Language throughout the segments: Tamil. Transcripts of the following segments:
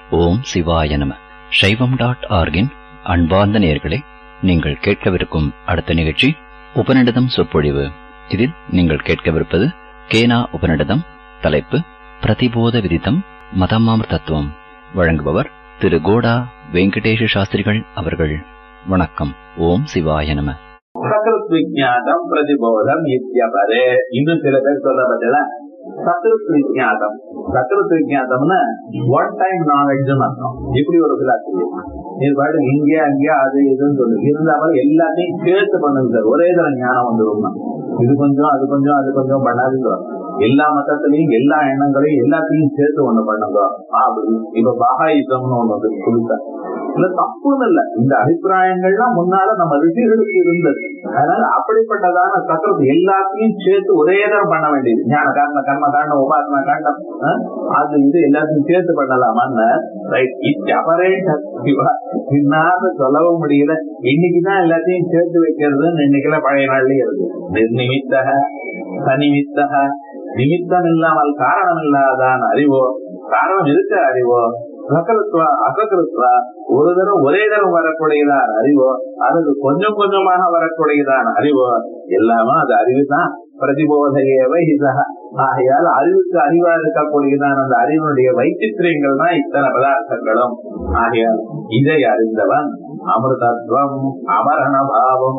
ஓம் சிவாய நம சைவம் டாட் ஆர்கின் அன்பார்ந்த நேயர்களே நீங்கள் கேட்கவிருக்கும் அடுத்த நிகழ்ச்சி உபநிடதம் சொற்பொழிவு இதில் நீங்கள் கேட்கவிருப்பது கேனா உபநிடதம் தலைப்பு பிரதிபோத விதித்தம் மதமாமர் தத்துவம் வழங்குபவர் திரு கோடா வெங்கடேஷ சாஸ்திரிகள் அவர்கள் வணக்கம் ஓம் சிவாய நம சத்ருத் விஜாதம் பிரதிபோதம் இத்தியபரே இன்னும் சில பேர் சொல்ற பத்தில சத்ருத் விஜாதம் சத்ருத் விஜாதம்னா ஒன் டைம் நாலேஜ் அர்த்தம் இப்படி ஒரு பிலாசபி இது பாட்டு இங்கே அங்கே அது இதுன்னு சொல்லு இருந்தாலும் எல்லாத்தையும் சேர்த்து பண்ணுங்க சார் ஒரே தர ஞானம் வந்துடும் இது கொஞ்சம் அது கொஞ்சம் அது கொஞ்சம் பண்ணாதுங்க எல்லா மதத்திலையும் எல்லா எண்ணங்களையும் எல்லாத்தையும் சேர்த்து ஒண்ணு பண்ணுங்க அப்படி இப்ப பாகாயுத்தம்னு ஒண்ணு வந்து புதுசா இல்ல தப்புன்னு இல்ல இந்த அபிப்பிராயங்கள்லாம் முன்னால நம்ம ரிஷிகளுக்கு இருந்தது அதனால அப்படிப்பட்டதான சக்கரத்து எல்லாத்தையும் சேர்த்து ஒரே தரம் பண்ண வேண்டியது ஞான காரண கர்ம காரணம் உபாசன காண்டம் அஹ், அது இது எல்லாத்தையும் சேர்த்து பண்ணலாமான்னு ரைட் இன்னாத சொல்லவும் முடியல இன்னைக்குதான் எல்லாத்தையும் சேர்த்து வைக்கிறதுன்னு இன்னைக்கெல்லாம் பழைய நாள்லயே இருக்கு நிர்நிமித்தக சனிமித்தக நிமித்தம் இல்லாமல் காரணம் இல்லாதான் அறிவோ காரணம் இருக்க அறிவோ சகலத்துவா அசகலத்துவா ஒரு தரம் ஒரே தரம் வரக்கூடியதான் அறிவோ அல்லது கொஞ்சம் கொஞ்சமாக வரக்கூடியதான் அறிவோ எல்லாமே அது அறிவுதான் பிரதிபோதையேவ இதக ஆகையால் அறிவுக்கு அறிவா இருக்கக்கூடியதான் அந்த அறிவனுடைய வைச்சித்திரியங்கள் தான் இத்தனை பதார்த்தங்களும் ஆகையால் இதை அறிந்தவன் அமிர்தத்வம் அமரண பாவம்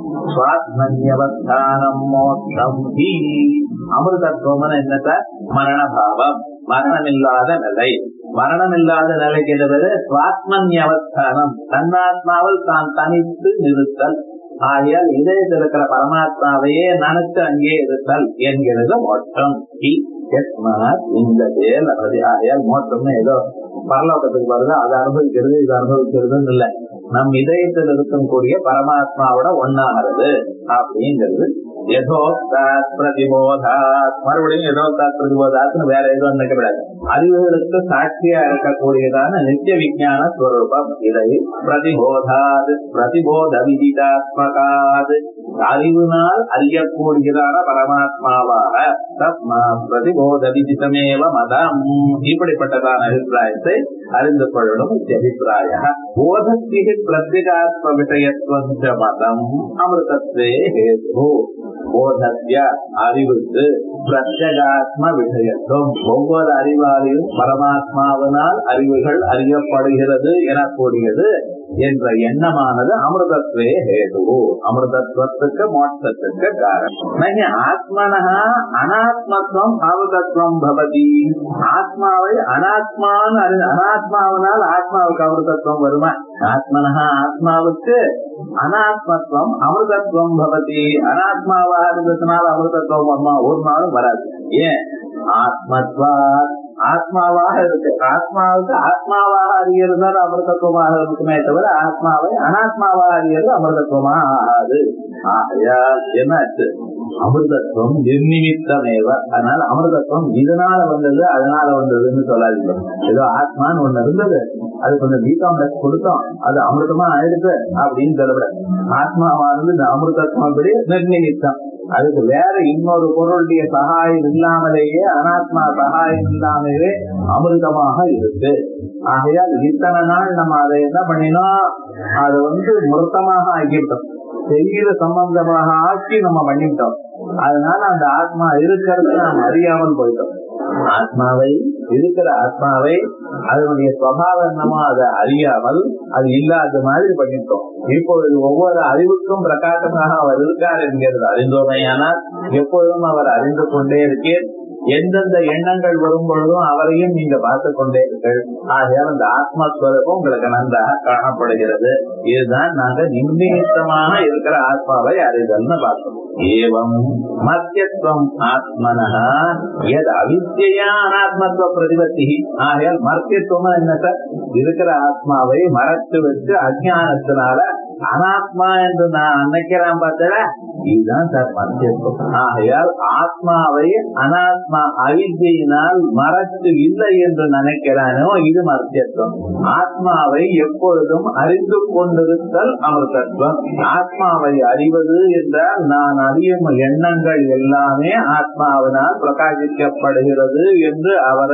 சுவாத்மன்யவஸ்தானம் மோட்சம் ஹி அமிர்தத்வம் என்னத்த மரண பாவம் மரணமில்லாத நிலை மரணமில்லாத நிலைக்கிறது சுவாத்மன்யவஸ்தானம் தன்னாத்மாவில் தான் தனித்து நிறுத்தல் ஆகையால் இதயத்தில் இருக்கிற பரமாத்மாவையே நினைத்து அங்கே இருத்தல் என்கிறது மோட்சம் ஹி யஸ்மாத் இந்த செயல் அல்லது ஆகையால் மோட்சம்னு ஏதோ பரலோகத்துக்கு வருது அதை அனுபவிக்கிறது இது அனுபவிக்கிறதுன்னு இல்லை நம் இதயத்தில் இருக்கக்கூடிய பரமாத்மாவோட ஒன்னாகிறது அப்படிங்கிறது யதோக்தாத் பிரதிபோதாத் மறுபடியும் யதோக்தாத் பிரதிபோதாத்னு வேற எதுவும் நினைக்கப்படாது அறிவுகளுக்கு சாட்சியா இருக்கக்கூடியதான நித்திய விஞ்ஞான ஸ்வரூபம் இதை பிரதிபோதாத் பிரதிபோத விதிதாத்மகாத் அறிவினால் அறியக்கூடியதான பரமாத்மாவாக தஸ்மா பிரதிபோத விதிதமேவ மதம் இப்படிப்பட்டதான அபிப்பிராயத்தை அறிந்து கொள்ளணும் அபிப்பிராய போதத்திகி பிரத்யேகாத்ம விஷயத்துவ மதம் அமிர்தத்வே ஹேது போதத்திய அறிவுக்கு பிரத்யகாத்ம விஷயத்துவம் ஒவ்வொரு அறிவாலையும் பரமாத்மாவினால் அறிவுகள் அறியப்படுகிறது எனக்கூடியது என்ற எண்ணமானது அமிர்தத்வே ஹேது அமிர்தத்வத்துக்கு மோட்சத்துக்கு காரணம் நகி ஆத்மனஹா அனாத்மத்துவம் அமிர்தத்துவம் பவதி ஆத்மாவை அனாத்மான்னு அறி அனாத்மாவினால் ஆத்மாவுக்கு அமிர்தத்துவம் வருமா ஆத்மனஹா ஆத்மாவுக்கு அனாத்மத்துவம் அமிர்தத்துவம் பவதி அனாத்மாவா இருந்ததுனால அமிர்தத்துவம் வருமா ஒரு நாளும் வராது ஏன் ஆத்மத்வா ஆத்மாவாக இருக்கு ஆத்மாவுக்கு ஆத்மாவாக அறியறதால் அமிர்தத்துவமாக இருக்குமே தவிர ஆத்மாவை அனாத்மாவாக அறியறது அமிர்தத்துவமா ஆகாது ஆகையால் என்னாச்சு அமிர்தத்துவம் நிர்நிமித்தமேவ அதனால அமிர்தத்துவம் இதனால வந்தது அதனால வந்ததுன்னு சொல்லாதீங்க ஏதோ ஆத்மான்னு ஒண்ணு இருந்தது அது கொஞ்சம் பிகாம்ப்ளெக்ஸ் கொடுத்தோம் அது அமிர்தமா ஆயிடுது அப்படின்னு சொல்லக்கூடாது ஆத்மாவா இருந்து இந்த அமிர்தத்துவம் படி நிர்நிமித்தம் அதுக்கு வேற இன்னொரு பொருளுடைய சகாயம் இல்லாமலேயே அனாத்மா சகாயம் இல்லாமலே அமிர்தமாக இருக்கு ஆகையால் இத்தனை நாள் நம்ம அதை என்ன பண்ணினோம் அதை வந்து மிருத்தமாக ஆக்கிவிட்டோம் சரீர சம்பந்தமாக ஆக்கி நம்ம பண்ணிவிட்டோம் அதனால அந்த ஆத்மா இருக்கிறது நாம் அறியாமல் போயிட்டோம் ஆத்மாவை இருக்கிற ஆத்மாவை அதனுடைய சுவாவம் என்னமோ அதை அறியாமல் அது இல்லாத மாதிரி பண்ணிட்டோம் இப்பொழுது ஒவ்வொரு அறிவுக்கும் பிரகாசமாக அவர் இருக்கார் என்கிறது அறிந்தோமையானால் எப்பொழுதும் அவர் அறிந்து கொண்டே இருக்கேன் எந்தெந்த எண்ணங்கள் வரும் பொழுதும் அவரையும் நீங்க பார்த்து கொண்டே இருக்கீர்கள் ஆகையால் அந்த ஆத்மஸ்வரூபம் உங்களுக்கு நன்றாக காணப்படுகிறது இதுதான் நாங்க நிர்ணயித்தமாக இருக்கிற ஆத்மாவை அறிதல்னு பார்த்தோம் ஏவம் மத்தியத்துவம் ஆத்மனா எது அவித்யா அனாத்மத்துவ பிரதிபத்தி ஆகையால் மத்தியத்துவம் என்ன சார் இருக்கிற ஆத்மாவை மறைத்து வச்சு அஜானத்தினால அனாத்மா என்று நான் நினைக்கிறேன் பார்த்தல இதுதான் சார் மத்தியத்துவம் ஆகையால் ஆத்மாவை அனாத்மா அவித்தியினால் மறைத்து இல்லை என்று நினைக்கிறானோ இது மத்தியத்துவம் ஆத்மாவை எப்பொழுதும் அறிந்து கொண்டிருத்தல் அமிர்தத்துவம் ஆத்மாவை அறிவது என்றால் நான் அறியும் எண்ணங்கள் எல்லாமே ஆத்மாவினால் பிரகாசிக்கப்படுகிறது என்று அவரை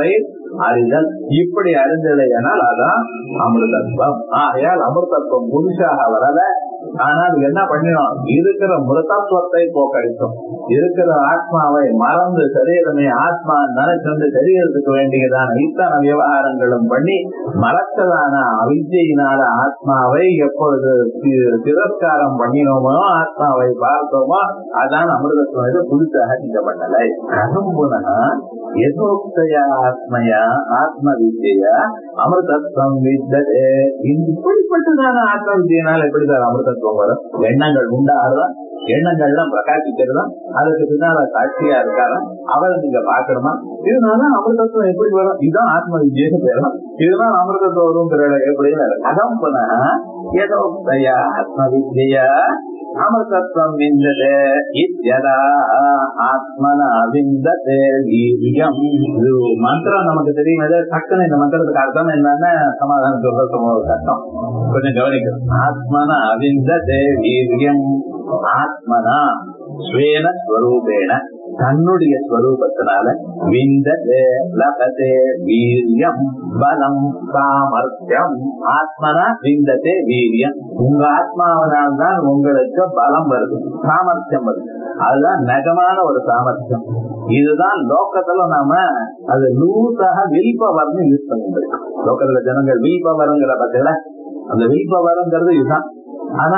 அறிதல் இப்படி அறிந்ததையானால் அதான் அமிர்தத்துவம் ஆகையால் அமிர்தத்துவம் புதுசாக வரல ஆனால் என்ன பண்ணினோம் இருக்கிற மிருதத்துவத்தை போக்கடித்தோம் இருக்கிற ஆத்மாவை மறந்து சரீரமே ஆத்மா நினைச்சிருந்து சரீரத்துக்கு வேண்டியதான இத்தனை விவகாரங்களும் பண்ணி மறத்ததான அவித்யினால ஆத்மாவை எப்பொழுது தி- திரஸ்காரம் பண்ணினோமோ ஆத்மாவை பார்த்தோமோ அதான் அமிர்தத்துவம் இது புதுசாக நீங்க பண்ணலை கதம் புனக எதோக்தயா ஆத்மயா ஆத்ம வித்யா அமிர்தத்துவம் வித்ததே இப்படிப்பட்டதான ஆத்ம வித்தியினால் எப்படி சார் அமிர்தத்துவம் வரும் எண்ணங்கள் உண்டாகிறதா எண்ணங்கள்லாம் பிரகாசிக்கிறதா அதுக்கு பின்னால சாட்சியா இருக்காரா அவரை நீங்க பாக்கணுமா இதனால அமிர்தத்துவம் எப்படி வரும் இதுதான் ஆத்ம விஜயம் பெறலாம் இதுதான் அமிர்தத்துவம் வரும் எப்படின்னு அகம் புனக எதோக்தயா ஆத்ம வித்யா அமிர்தத்துவம் விந்ததே இத்யதா ஆத்மனா விந்ததே வீரியம் இது மந்திரம் நமக்கு தெரியும் இது டக்குன்னு இந்த மந்திரத்துக்கு அர்த்தம் என்னன்னு சமாதானம் சொல்றது ஒரு கஷ்டம் கொஞ்சம் கவனிக்கணும் ஆத்மனா விந்ததே வீரியம் ஆத்மனா ஸ்வேன ஸ்வரூபேன தன்னுடைய ஸ்வரூபத்தினால விந்ததே லபதே வீரியம் பலம் சாமர்த்தியம் ஆத்மனா விந்ததே வீரியம் உங்க ஆத்மாவனால் தான் உங்களுக்கு பலம் வருது சாமர்த்தியம் வருது அதுதான் நகமான ஒரு சாமர்த்தியம் இதுதான் லோக்கத்துல நாம அது லூசாக வில்பவர்னு யூஸ் பண்ணிட்டு லோக்கத்துல ஜனங்கள் வில்பவருங்கிற பத்தில அந்த வில்பவருங்கிறது இதுதான் ஆனா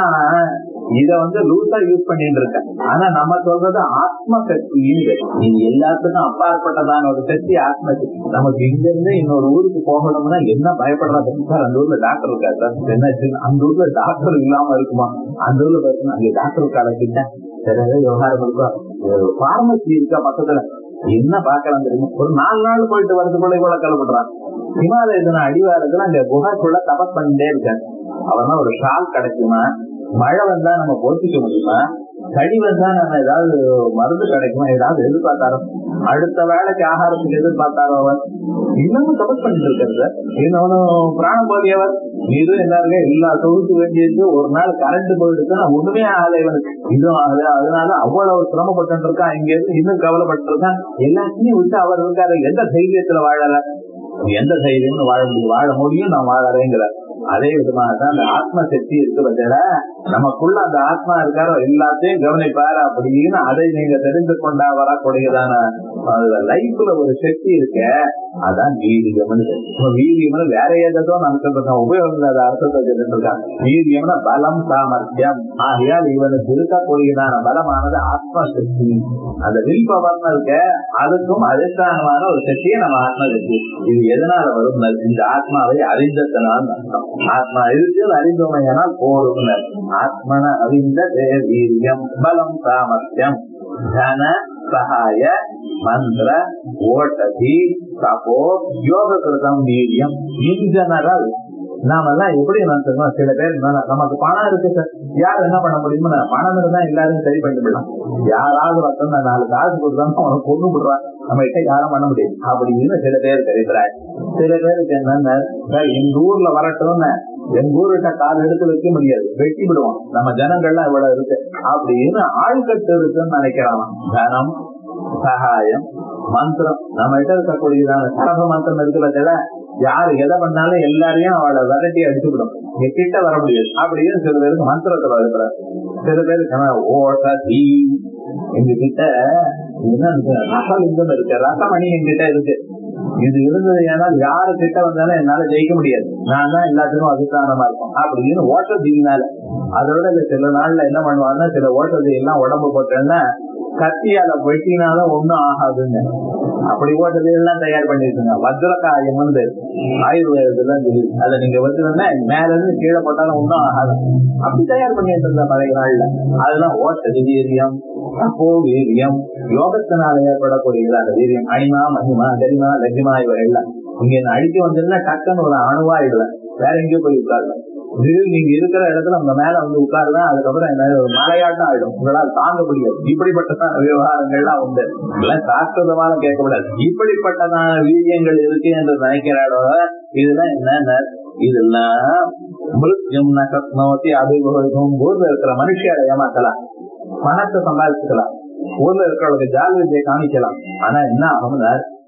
இத வந்து லூசா யூஸ் பண்ணிட்டு இருக்கேன் ஆனா நம்ம சொல்றது ஆத்ம சக்தின்னு இது எல்லாத்துக்கும் அப்பாற்பட்டதான ஒரு சக்தி ஆத்ம சக்தி நமக்கு இங்க இருந்து இன்னொரு ஊருக்கு போகணும்னா என்ன பயப்படுறது சார் அந்த ஊர்ல டாக்டர் இருக்காரு சார் என்ன அந்த ஊர்ல டாக்டர் இல்லாம இருக்குமா அந்த ஊர்ல பார்த்தீங்கன்னா அங்க டாக்டர் கலக்கிட்டேன் சில பேர் விவகாரம் இருக்கும் பார்மசி இருக்கா பக்கத்துல என்ன பாக்கலாம் தெரியுமா ஒரு நாலு நாள் போயிட்டு வரதுக்குள்ள இவ்வளவு கலப்படுறான் ஹிமாலயத்தின அடிவாரத்துல அங்க குகைக்குள்ள தபஸ் பண்ணிட்டே இருக்காரு அவர்னா ஒரு ஷால் கிடைக்குமா மழை வந்தா நம்ம போத்திக்க முடியுமா சளி வந்தா நம்ம ஏதாவது மருந்து கிடைக்குமா ஏதாவது எதிர்பார்த்தாரோ அடுத்த வேலைக்கு ஆகாரத்துக்கு எதிர்பார்த்தாரோ அவர் இன்னமும் தபஸ் பண்ணிட்டு இருக்காரு இன்னொன்னு பிராணம் போலியவர் இது எல்லாருமே எல்லா தொகுத்து வேண்டியது ஒரு நாள் கரண்ட் போயிடுச்சுன்னா ஒண்ணுமே ஆகலை இவனுக்கு இதுவும் ஆகல அதனால அவ்வளவு சிரமப்பட்டு இருக்கான் இங்க இருந்து இன்னும் கவலைப்பட்டு இருக்கான் எல்லாத்தையும் விட்டு அவர் இருக்காரு எந்த தைரியத்துல வாழல எந்த தைரியம்னு வாழ முடியும் வாழ முடியும் நான் வாழறேங்கிறார் அதே விதமாக தான் அந்த ஆத்ம சக்தி இருக்கு பட்சல நமக்குள்ள அந்த ஆத்மா இருக்காரோ எல்லாத்தையும் கவனிப்பாரு அப்படின்னு அதை நீங்க தெரிந்து கொண்டா வரக்கூடியதான லைஃப்ல ஒரு சக்தி இருக்க அதான் வீரியம்னு வீரியம்னு வேற ஏதோ நமக்கு சொல்றேன் உபயோகம் இல்லாத அர்த்தத்தை சொல்லிட்டு இருக்காங்க வீரியம்னா பலம் சாமர்த்தியம் ஆகையால் இவனுக்கு இருக்கக்கூடியதான பலமானது ஆத்ம சக்தி அந்த வில் பவர்னு இருக்க அதுக்கும் அதிஷ்டானமான ஒரு சக்தியை நம்ம ஆத்ம சக்தி இது எதனால வரும் இந்த ஆத்மாவை அறிந்ததனால் அர்த்தம் ஆத்மா இருக்கு அறிந்தோமையானால் போரும் ஆத்மன அறிந்த வீரியம் பலம் சாமர்த்தியம் தன சகாய மந்திர ஓட்டதி தபோ யோக கிருதம் வீரியம் இன் ஜெனரல் நாமெல்லாம் எப்படி நினைச்சிருக்கோம் சில பேர் என்ன- நமக்கு பணம் இருக்கு சார் யார் என்ன பண்ண முடியுமோ நான் பணம் இருந்தா எல்லாரும் சரி பண்ணிவிடலாம் யாராவது ஒருத்தன் நான் நாலு காசு கொடுத்தாலும் அவனை கொண்டு விடுறான் நம்ம கிட்ட யாரும் பண்ண முடியும் அப்படின்னு சில பேர் தெரிவிக்கிறாங்க சில பேருக்கு என்னன்னா சார் எங்க ஊர்ல வரட்டும்னு எங்க ஊர்கிட்ட கால் எடுத்து வைக்க முடியாது வெட்டி விடுவோம் நம்ம ஜனங்கள்லாம் இவ்வளவு இருக்கு அப்படின்னு ஆழ்கட்டு இருக்குன்னு நினைக்கிறான் தனம் சகாயம் மந்திரம் நம்ம கிட்ட இருக்கக்கூடியதான சரப மந்திரம் இருக்கிறதுல யாரு எதை பண்ணாலும் எல்லாரையும் அவளை விரட்டி அடிச்சுவிடும் இங்க கிட்ட வர முடியாது அப்படின்னு சில பேருக்கு மந்திரத்துல இருக்கிற சில பேருக்கு என்ன, ஓட்டதி எங்க கிட்ட என்ன இருக்கு? ரசலிங்கம் இருக்கு ரசமணி எங்கிட்ட இருக்கு இது இருந்தது ஏன்னால் யாரு கிட்ட வந்தாலும் என்னால ஜெயிக்க முடியாது நான் தான் எல்லாத்துக்கும் அதிகாரமா இருக்கும் அப்படின்னு ஓட்டதினால அதோட இந்த சில நாள்ல என்ன பண்ணுவாங்கன்னா சில ஓட்டதி எல்லாம் உடம்பு போட்டேன்னா கத்தியால வெட்டினாலும் ஒண்ணும் ஆகாதுங்க அப்படி ஓட்டதி எல்லாம் தயார் பண்ணிருக்குங்க வஜ்ரகாயம்னு பேரு ஆயுர்வேதத்துல சொல்லி அதை நீங்க வச்சுருந்தா மேல இருந்து கீழே போட்டாலும் ஒண்ணும் ஆகாது அப்படி தயார் பண்ணிட்டு இருந்த பழைய நாள்ல அதெல்லாம் ஓட்டதி வீரியம் அப்போ வீரியம் யோகத்தினால ஏற்படக்கூடியது அந்த வீரியம் அனிமா மகிமா கரிமா லஜிமா இவைகள்லாம் இங்க என்ன அடிக்க வந்ததுன்னா டக்குன்னு ஒரு அணுவா இடுவேன் வேற எங்கேயோ போய் உட்காருவேன் இது நீங்க இருக்கிற இடத்துல உங்க மேல வந்து உட்காருதான் அதுக்கப்புறம் என்ன ஒரு மலையாட்டம் ஆயிடும் உங்களால் தாங்க முடியாது இப்படிப்பட்ட விவகாரங்கள்லாம் உண்டு இதெல்லாம் சாஸ்திரமான கேட்கக்கூடாது இப்படிப்பட்டதான வீரியங்கள் இருக்கு என்று நினைக்கிறாடோ இதெல்லாம் என்ன இதெல்லாம் மிருத்யம் நகத்னோத்தி அபிபவம் ஊர்ல இருக்கிற மனுஷியால ஏமாத்தலாம் பணத்தை சம்பாதிச்சுக்கலாம் ஊர்ல இருக்கிறவங்க ஜால் வித்தியை காமிக்கலாம் ஆனா என்ன ஆகும்னா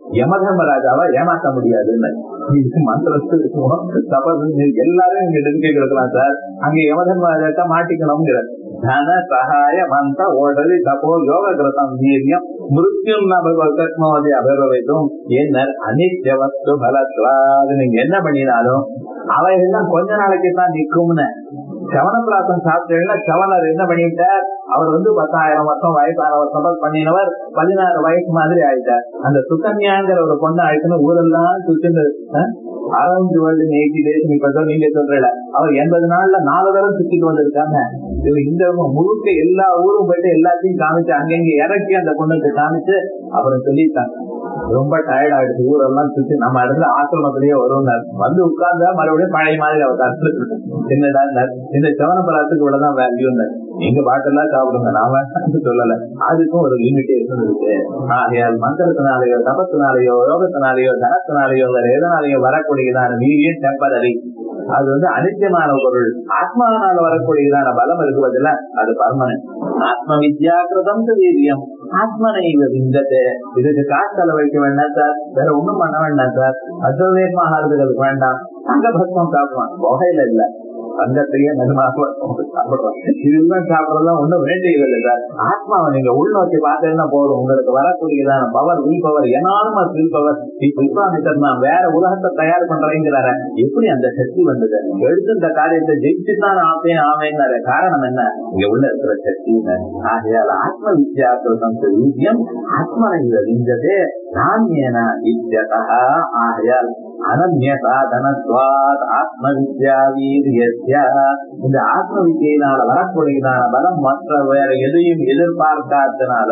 யமதர்மராஜாவை ஏமாத்த முடியாதுன்னு இது மந்திரத்துக்கும் தபசு எல்லாரும் இங்க நெருங்கி கிடக்கலாம் சார் அங்க யமதர்மராஜாட்ட மாட்டிக்கணுங்கிற தன சகாய மந்த ஓடலி தபோ யோக கிரதம் வீரியம் மிருத்யும் நபகத்மாவதி அபரவைத்தும் என்ன அனித்ய வஸ்து பலத்வாது நீங்க என்ன பண்ணினாலும் அவைகள்லாம் கொஞ்ச நாளைக்கு தான் நிக்கும்னு சவனப்பிராசம் சாப்பிட்டீங்கன்னா சவனர் என்ன பண்ணிட்டார் அவர் வந்து பத்தாயிரம் வருஷம் வயசான வருஷம் பண்ணினவர் பதினாறு வயசு மாதிரி ஆயிட்டார் அந்த சுகன்யாங்கிற ஒரு பொண்ணு ஆயிடுச்சுன்னு ஊரெல்லாம் சுத்தின்னு அரௌண்ட் வேர்ல்டு எயிட்டி டேஸ் இப்ப நீங்க சொல்றல அவர் எண்பது நாள்ல நாலு தடவை சுத்திட்டு வந்திருக்காங்க இது இந்த முழுக்க எல்லா ஊரும் போயிட்டு எல்லாத்தையும் காமிச்சு அங்கங்க இறக்கி அந்த பொண்ணுக்கு காமிச்சு அப்புறம் சொல்லிட்டாங்க ரொம்ப டயர்ட் ஆயிடுச்சு ஊரெல்லாம் சுத்தி நம்ம இடத்துல ஆசிரமத்திலேயே வரும் வந்து உட்கார்ந்தா மறுபடியும் பழைய மாதிரி அவர் கருத்து சின்னதா இந்த சவனபலாத்துக்கு இவ்வளவுதான் வேல்யூ எங்க பாட்டெல்லாம் சாப்பிடுங்க நாம சொல்லல அதுக்கும் ஒரு லிமிடேஷன் இருக்கு ஆகையால் மந்திரத்தினாலேயோ தபத்தினாலேயோ யோகத்தினாலேயோ தனத்தினாலேயோ வேற எதனாலேயோ வரக்கூடியதான வீரியம் டெம்பரரி அது வந்து அனித்தியமான பொருள் ஆத்மானால வரக்கூடியதான பலம் இருக்குவதில்ல அது பர்மனன்ட் ஆத்ம வித்யாக்கிரதம் வீரியம் ஆத்மனை விந்தது இதுக்கு காசு செலவழிக்க வேண்டாம் சார் வேற ஒண்ணும் பண்ண வேண்டாம் சார் அசோவேகமாக ஆகிறதுக்கு வேண்டாம் அங்க பஸ்மம் சாப்பிடுவான் புகையில இல்ல தங்கத்தையே நெருமாக சாப்பிடுவான் இதெல்லாம் சாப்பிடறதுலாம் ஒண்ணும் வேண்டியதில்லை சார் ஆத்மாவை நீங்க உள்நோக்கி பார்த்தீங்கன்னா போதும் உங்களுக்கு வரக்கூடியதான power will power enormous will power Vishwamitra நான் வேற உலகத்தை தயார் பண்றேங்கிறார எப்படி அந்த சக்தி வந்தது எடுத்து இந்த காரியத்தை ஜெயிச்சுதான் ஆப்பேன் ஆவேன்னாரு காரணம் என்ன இங்க உள்ள இருக்கிற சக்தி ஆகையால் ஆத்ம வித்யாக்கிருதம் வீரியம் ஆத்மனை விந்ததே நாமியன இத்தியதா ஆகையால் அனன்ய சாதனத்வாத் ஆத்ம வித்யா வீரியஸ்ய இந்த ஆத்ம வித்தியினால வரக்கூடியதான பலம் மற்ற வேற எதையும் எதிர்பார்க்காதனால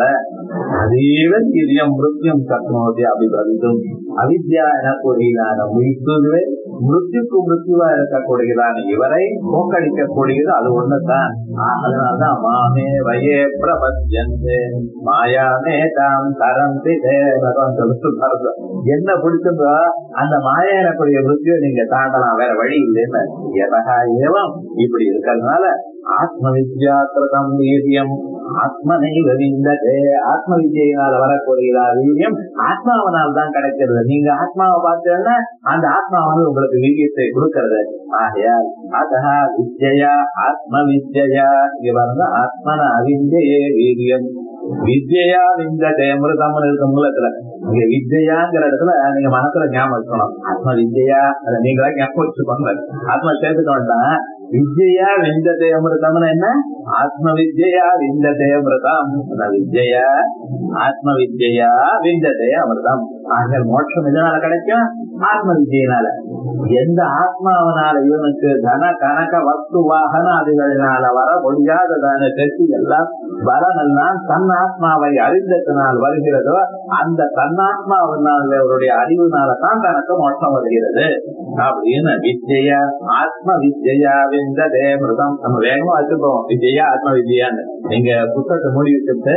அதீவ வீரியம் மிருத்தியம் கத்னோதி அபிபவித்தும் அவித்யா எனக்கூடியதான மிருத்துவே மிருத்யுக்கு மிருத்யுவா இருக்கக்கூடியதான இவரை போக்கடிக்கக்கூடியது அது ஒண்ணுதான் அதனால்தான் மாமே வயே பிரபஞ்சந்தே மாயாமே தாம் தரந்தி என்ன பிடிச்சிருந்தோ அந்த மாயா எனக்கூடிய மிருத்யு நீங்க தாண்டலாம் வேற வழி இல்லைன்னு எதகா ஏவம் இப்படி இருக்கிறதுனால ஆத்ம வித்யாக்கிருதம் வீரியம் ஆத்மனை விந்ததே ஆத்ம வித்யினால வரக்கூடிய வீரியம் ஆத்மாவனால் தான் கிடைக்கிறது நீங்க ஆத்மாவை பார்த்தீங்கன்னா அந்த ஆத்மா வந்து உங்களுக்கு வீரியத்தை கொடுக்கிறது ஆகையால் அதா வித்யா ஆத்ம வித்யா இங்க பாருங்க ஆத்மன அவிந்தே வீரியம் வித்யா விந்ததே மிருதம்னு இருக்க மூலத்துல இங்க வித்யாங்கிற இடத்துல நீங்க மனசுல ஞாபகம் வச்சுக்கணும் ஆத்ம வித்யா அதை நீங்களா ஞாபகம் வச்சுக்கோங்க ஆத்மா சேர்த்துக்க வேண்டாம் வித்யா விந்ததே அமிர்தம்னு என்ன ஆத்ம வித்யா விந்ததே அமிர்தம் வித்யா ஆத்ம வித்யா விந்ததே அமிர்தம் ஆக மோட்சம் எதனால கிடைக்கும் ஆத்ம வித்யினால எந்த ஆத்மாவனால இவனுக்கு தன கனக வஸ்து வாகனாதிகளினால வர முடியாததான சக்தி எல்லாம் பலனெல்லாம் தன் ஆத்மாவை அறிந்தத்தினால் வருகிறதோ அந்த தன்னாத்மாவினால் அவருடைய அறிவுனால தான் தனக்கு மோட்சம் வருகிறது அப்படின்னு வித்யா ஆத்ம வித்யா விந்ததே மிருதம் நம்ம வேகமா வச்சுப்போம் வித்யா ஆத்ம வித்யான்னு நீங்க புத்தகத்தை மூடி வச்சுட்டு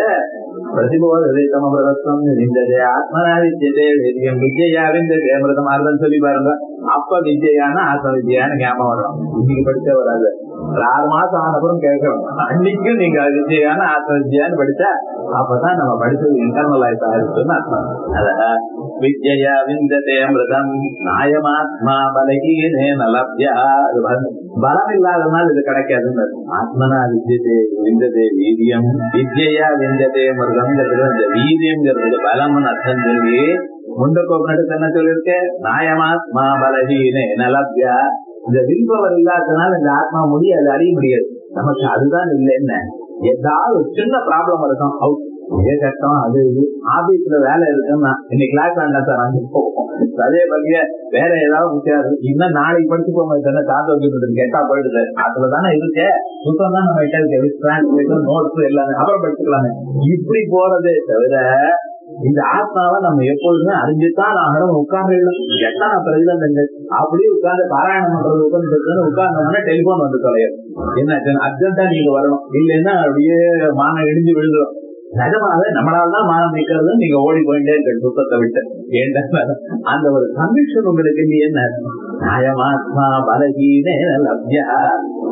பிரதிபோதம் விந்ததே ஆத்மனா வித்தியதே வேதியம் வித்யா விந்ததே மிருதம் அர்த்தம் சொல்லி பாருங்க அப்ப வித்யான ஆத்ம வித்யான்னு ஞாபகம் வரும் இன்னைக்கு படிச்சே வராது ஒரு ஆறு மாசம் ஆனப்புறம் கேட்கணும் அன்னைக்கு நீங்க வித்யான ஆத்ம வித்யான்னு படிச்சா அப்பதான் நம்ம படிச்சது இன்டர்னல் ஆயிட்டா இருக்குன்னு அர்த்தம் அத வித்யா விந்ததே மிருதம் நாயமாத்மா பலகீனே நலப்யா அது பலம் இல்லாதனால இது கிடைக்காதுன்னு ஆத்மனா வித்தியதே விந்ததே வீரியம் வித்யா விந்ததே மிருதம்ங்கிறது அந்த வீரியம்ங்கிறது பலம்னு அர்த்தம் சொல்லி முண்டக்கோப்பனடுத்து என்ன சொல்லிருக்கு நாயமாத்மா பலகீனே நலப்யா இந்த வில்பவர் இல்லாததுனால இந்த ஆத்மா முடியாது அறிய முடியாது நமக்கு அதுதான் இல்லைன்னு ஏதாவது ஒரு சின்ன ப்ராப்ளம் இருக்கும் அவுட் இதே கஷ்டம் அது இது ஆபீஸ்ல வேலை இருக்குன்னா இன்னைக்கு கிளாஸ் வேண்டாம் சார் அங்க போவோம் அதே வகைய வேற ஏதாவது முக்கியம் இன்னும் நாளைக்கு படிச்சு போங்க தானே சாந்தோக்கியம் கேட்டா போயிடுது அதுல தானே இருக்கு சுத்தம் தான் நம்ம கிட்ட இருக்கு நோட்ஸ் எல்லாமே அப்புறம் படிச்சுக்கலாமே இப்படி போறதே தவிர இந்த ஆத்மாவை நம்ம எப்பொழுதுமே அறிஞ்சுதான் ஆகணும் உட்கார்ந்து எட்டான பிரதிபந்தங்க அப்படியே உட்கார்ந்து பாராயணம் பண்றது உட்கார்ந்து உட்கார்ந்தோம்னா டெலிபோன் வந்து தொலையும் என்ன அர்ஜென்டா நீங்க வரணும் இல்லைன்னா அப்படியே மானம் இடிஞ்சு விழுந்துடும் நிஜமாவே நம்மளால தான் மானம் நிக்கிறது நீங்க ஓடி போயிட்டே இருக்க சுத்தத்தை விட்டு ஏன்டா அந்த ஒரு கன்விக்ஷன் உங்களுக்கு நீ என்ன நியாயமாத்மா பலகீனே லப்யா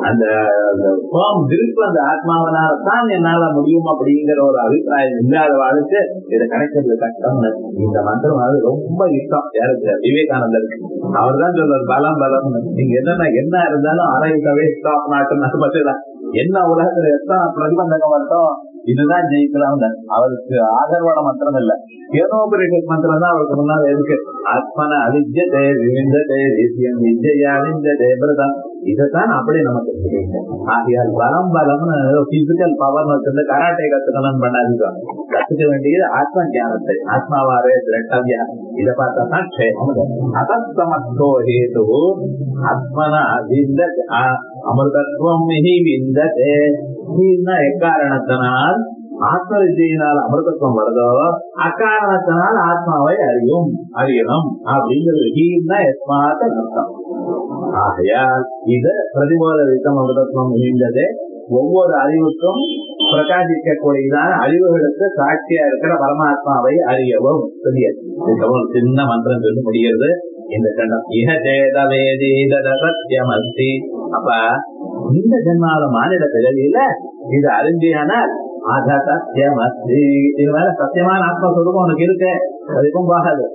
அந்த அந்த firm grip அந்த ஆத்மாவனால தான் என்னால முடியும் அப்படிங்கிற ஒரு அபிப்பிராயம் இல்லாத வாழ்க்கை இதை கிடைக்கிறது கஷ்டம் இந்த மந்திரம் அது ரொம்ப இஷ்டம் யாருக்கு விவேகானந்தருக்கு அவர் தான் சொல்றாரு பலம் பலம் நீங்க என்னென்ன என்ன இருந்தாலும் அரைக்கவே ஸ்டாப் நாட்டுன்னு பத்திதான் என்ன உலகத்துல எத்தனை பிரதிபந்தகம் வரட்டும் இதுதான் ஜெயிக்கலாம் அவருக்கு ஆதரவான மந்திரம் இல்ல கேனோபரிஷத் மந்திரம் தான் அவருக்கு முன்னால இருக்கு ஆத்மன அவிஜ்யதே விவிந்ததே தேசியம் விஜயா விந்ததே பிரதம் இதைத்தான் அப்படி நமக்கு தெரியுங்க ஆகையால் பலம் பலம்னு பிசிக்கல் பவர் வச்சிருந்து கராட்டே கத்துக்கணும்னு பண்ணாதீங்க கத்துக்க வேண்டியது ஆத்ம ஞானத்தை ஆத்மாவாரே திரட்டவியா இதை பார்த்தா தான் க்ஷேமம் அதஸ்தமத்தோ ஹேது ஆத்மன அவிந்த அமிர்தத்துவம் மிகி விந்ததே எக்காரணத்தினால் ஆத்ம வித்தியினால் அமிர்தத்துவம் வருதோ அக்காரணத்தினால் ஆத்மாவை அறியும் அறியணும் அப்படிங்கிறது ஹீன்னா எஸ்மாத்த அர்த்தம் ஆகையால் இது பிரதிபோத வித்தம் அமிர்தத்துவம் மிகுந்தது ஒவ்வொரு அறிவுக்கும் பிரகாசிக்கக்கூடியதான அறிவுகளுக்கு சாட்சியா இருக்கிற பரமாத்மாவை அறியவும் தெரியாது ஒரு சின்ன மந்திரம் சொல்லி முடிகிறது இந்த கண்டம் இக சேத வேதீத சத்தியம் அஸ்தி அப்ப இந்த ஜென்மால மானிட பிறவியில இது அறிஞ்சியானால் அத சத்தியம் அஸ்தி இது மேல சத்தியமான ஆத்மஸ்வரூபம் உனக்கு இருக்கு அதுக்கும் போகாது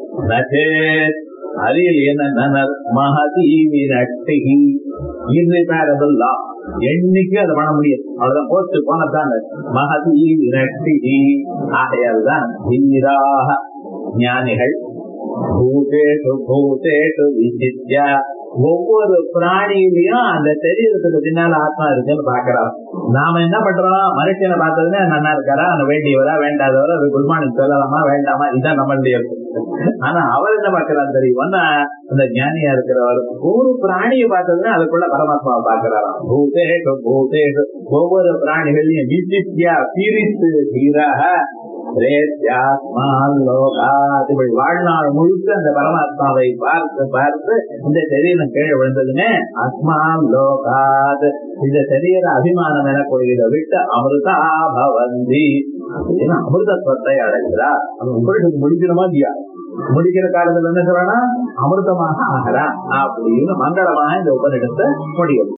அறியல் என்ன மகதி விரட்டி irreparable law என்னைக்கு அதை பண்ண முடியும் அவ்வளவுதான் போச்சு போனதான் மகதி விரட்டி ஆகையால் தான் தீராக ஞானிகள் பூதேஷு பூதேஷு விசித்யா ஒவ்வொரு பிராணியிலையும் அந்த சரீரத்துக்கு பின்னால ஆத்மா இருக்குன்னு பாக்குறோம் நாம என்ன பண்றோம் மனுஷனை பார்த்ததுன்னா நல்லா இருக்காரா அந்த வேண்டியவரா வேண்டாதவரா குட் மார்னிங் சொல்லலாமா வேண்டாமா இதான் நம்மளுடைய ஆனா அவர் என்ன பாக்குறாரு தெரியுமா அந்த ஞானியா இருக்கிறவர் ஒரு பிராணியை பார்த்ததுன்னா அதுக்குள்ள பரமாத்மாவை பாக்குறாராம் பூதேஷு பூதேஷு ஒவ்வொரு பிராணிகளையும் விசித்யா பிரித்து தீராக இப்படி வாழ்நாள் முழுக்க அந்த பரமாத்மாவை பார்த்து பார்த்து இந்த சரீரம் கீழே விழுந்ததுமே ஆத்மா லோகாத் இந்த சரீர அபிமானம் எனக்கூடியதை விட்டு அமிர்தா பவந்தி அப்படின்னு அமிர்தத்துவத்தை அடைகிறார் அது உங்களுக்கு முடிக்கணுமா இல்லையா முடிக்கிற காலத்துல என்ன சொல்றா அமிர்தமாக ஆகிறா அப்படின்னு மங்களமாக இந்த உபநிடத்தை முடியும்